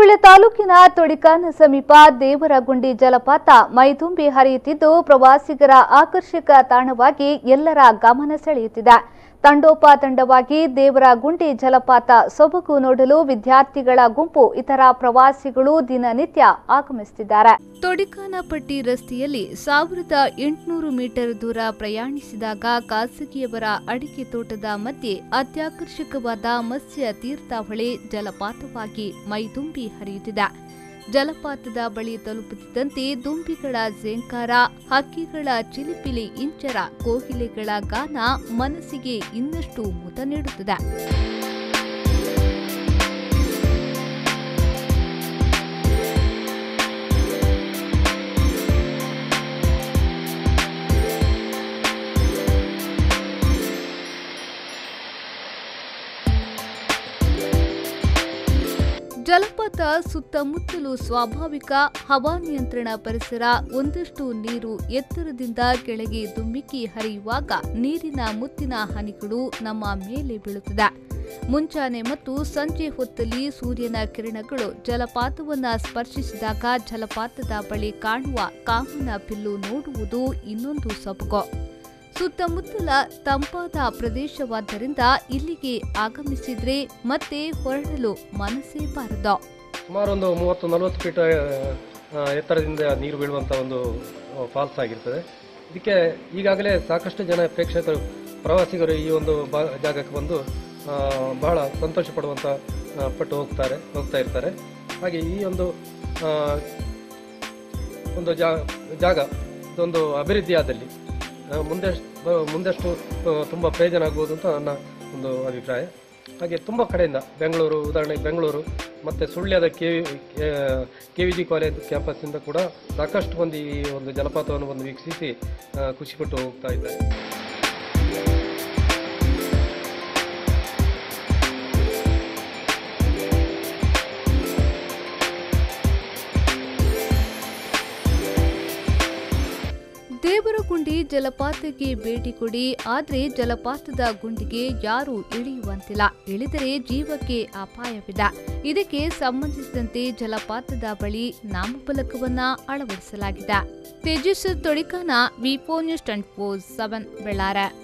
ಸುಳ್ಯ ತಾಲೂಕಿನ ತೊಡಿಕಾನ ಸಮೀಪ ದೇವರಗುಂಡಿ ಜಲಪಾತ ಮೈದುಂಬಿ ಹರಿಯುತ್ತಿದ್ದು ಪ್ರವಾಸಿಗರ ಆಕರ್ಷಕ ತಾಣವಾಗಿ ಎಲ್ಲರ ಗಮನ ಸೆಳೆಯುತ್ತಿದೆ ತಂಡೋಪತಂಡವಾಗಿ ದೇವರಗುಂಡಿ ಜಲಪಾತ ಸೊಬಗು ನೋಡಲು ವಿದ್ಯಾರ್ಥಿಗಳ ಗುಂಪು ಇತರ ಪ್ರವಾಸಿಗಳು ದಿನನಿತ್ಯ ಆಗಮಿಸುತ್ತಿದ್ದಾರೆ ತೊಡಿಕಾನಪಟ್ಟಿ ರಸ್ತೆಯಲ್ಲಿ ಸಾವಿರದ ಎಂಟುನೂರು ಮೀಟರ್ ದೂರ ಪ್ರಯಾಣಿಸಿದಾಗ ಖಾಸಗಿಯವರ ಅಡಿಕೆ ತೋಟದ ಮಧ್ಯೆ ಅತ್ಯಾಕರ್ಷಕವಾದ ಮತ್ಸ್ಯ ತೀರ್ಥಹೊಳೆ ಜಲಪಾತವಾಗಿ ಮೈದುಂಬಿ ಹರಿಯುತ್ತಿದೆ ಜಲಪಾತದ ಬಳಿ ತಲುಪುತ್ತಿದ್ದಂತೆ ದುಂಬಿಗಳ ಝೇಂಕಾರ ಹಕ್ಕಿಗಳ ಚಿಲಿಪಿಲಿ ಇಂಚರ ಕೋಗಿಲೆಗಳ ಗಾನ ಮನಸ್ಸಿಗೆ ಇನ್ನಷ್ಟು ಮುದ ನೀಡುತ್ತದೆ ಜಲಪಾತ ಸುತ್ತಮುತ್ತಲು ಸ್ವಾಭಾವಿಕ ಹವಾನಿಯಂತ್ರಣ ಪರಿಸರ ಒಂದಷ್ಟು ನೀರು ಎತ್ತರದಿಂದ ಕೆಳಗೆ ದುಮ್ಮಿಕ್ಕಿ ಹರಿಯುವಾಗ ನೀರಿನ ಮುತ್ತಿನ ಹನಿಗಳು ನಮ್ಮ ಮೇಲೆ ಬೀಳುತ್ತದೆ ಮುಂಚಾನೆ ಮತ್ತು ಸಂಜೆ ಹೊತ್ತಲ್ಲಿ ಸೂರ್ಯನ ಕಿರಣಗಳು ಜಲಪಾತವನ್ನ ಸ್ಪರ್ಶಿಸಿದಾಗ ಜಲಪಾತದ ಬಳಿ ಕಾಣುವ ಕಾಮನ ಬಿಲ್ಲು ನೋಡುವುದು ಇನ್ನೊಂದು ಸೊಬಗು ಸುತ್ತಮುತ್ತಲ ತಂಪಾದ ಪ್ರದೇಶವಾದ್ದರಿಂದ ಇಲ್ಲಿಗೆ ಆಗಮಿಸಿದ್ರೆ ಮತ್ತೆ ಹೊರಡಲು ಮನಸ್ಸೇ ಬಾರದು ಸುಮಾರು ಒಂದು ಮೂವತ್ತು ನಲವತ್ತು ಫೀಟ್ ಆ, ಎತ್ತರದಿಂದ ನೀರು ಬೀಳುವಂಥ ಒಂದು ಫಾಲ್ಸ್ ಆಗಿರ್ತದೆ ಇದಕ್ಕೆ ಈಗಾಗಲೇ ಸಾಕಷ್ಟು ಜನ ಪ್ರೇಕ್ಷಕರು ಪ್ರವಾಸಿಗರು ಈ ಒಂದು ಬಾ ಜಾಗಕ್ಕೆ ಬಂದು ಆ, ಬಹಳ ಸಂತೋಷ ಪಡುವಂಥ ಆ, ಪಟ್ಟು ಹೋಗ್ತಾರೆ ಹೋಗ್ತಾ ಇರ್ತಾರೆ ಹಾಗೆ ಈ ಒಂದು ಆ, ಒಂದು ಜಾ ಜಾಗ ಇದೊಂದು ಅಭಿವೃದ್ಧಿಯಾದಲ್ಲಿ ಆ, ಮುಂದೆ ಮುಂದಷ್ಟು ಆ, ತುಂಬ ಪ್ರಯೋಜನ ಆಗ್ಬೋದು ಅಂತ ನನ್ನ ಒಂದು ಅಭಿಪ್ರಾಯ ಹಾಗೆ ತುಂಬ ಕಡೆಯಿಂದ ಬೆಂಗಳೂರು ಉದಾಹರಣೆಗೆ ಬೆಂಗಳೂರು ಮತ್ತು ಸುಳ್ಯದ K K V G college ಕ್ಯಾಂಪಸ್ಸಿಂದ ಕೂಡ ಸಾಕಷ್ಟು ಮಂದಿ ಈ ಒಂದು ಜಲಪಾತವನ್ನು ಒಂದು ವೀಕ್ಷಿಸಿ ಆ, ಖುಷಿಪಟ್ಟು ಹೋಗ್ತಾ ಇದ್ದಾರೆ ದೇವರಗುಂಡಿ ಜಲಪಾತಕ್ಕೆ ಭೇಟಿ ಕೊಡಿ ಆದ್ರೆ ಜಲಪಾತದ ಗುಂಡಿಗೆ ಯಾರೂ ಇಳಿಯುವಂತಿಲ್ಲ ಇಳಿದರೆ ಜೀವಕ್ಕೆ ಅಪಾಯವಿದೆ ಇದಕ್ಕೆ ಸಂಬಂಧಿಸಿದಂತೆ ಜಲಪಾತದ ಬಳಿ ನಾಮಫಲಕವನ್ನ ಅಳವಡಿಸಲಾಗಿದೆ ತೇಜಸ್ ತೊಡಿಕಾನ ವಿಪೋ news twenty four seven Bellare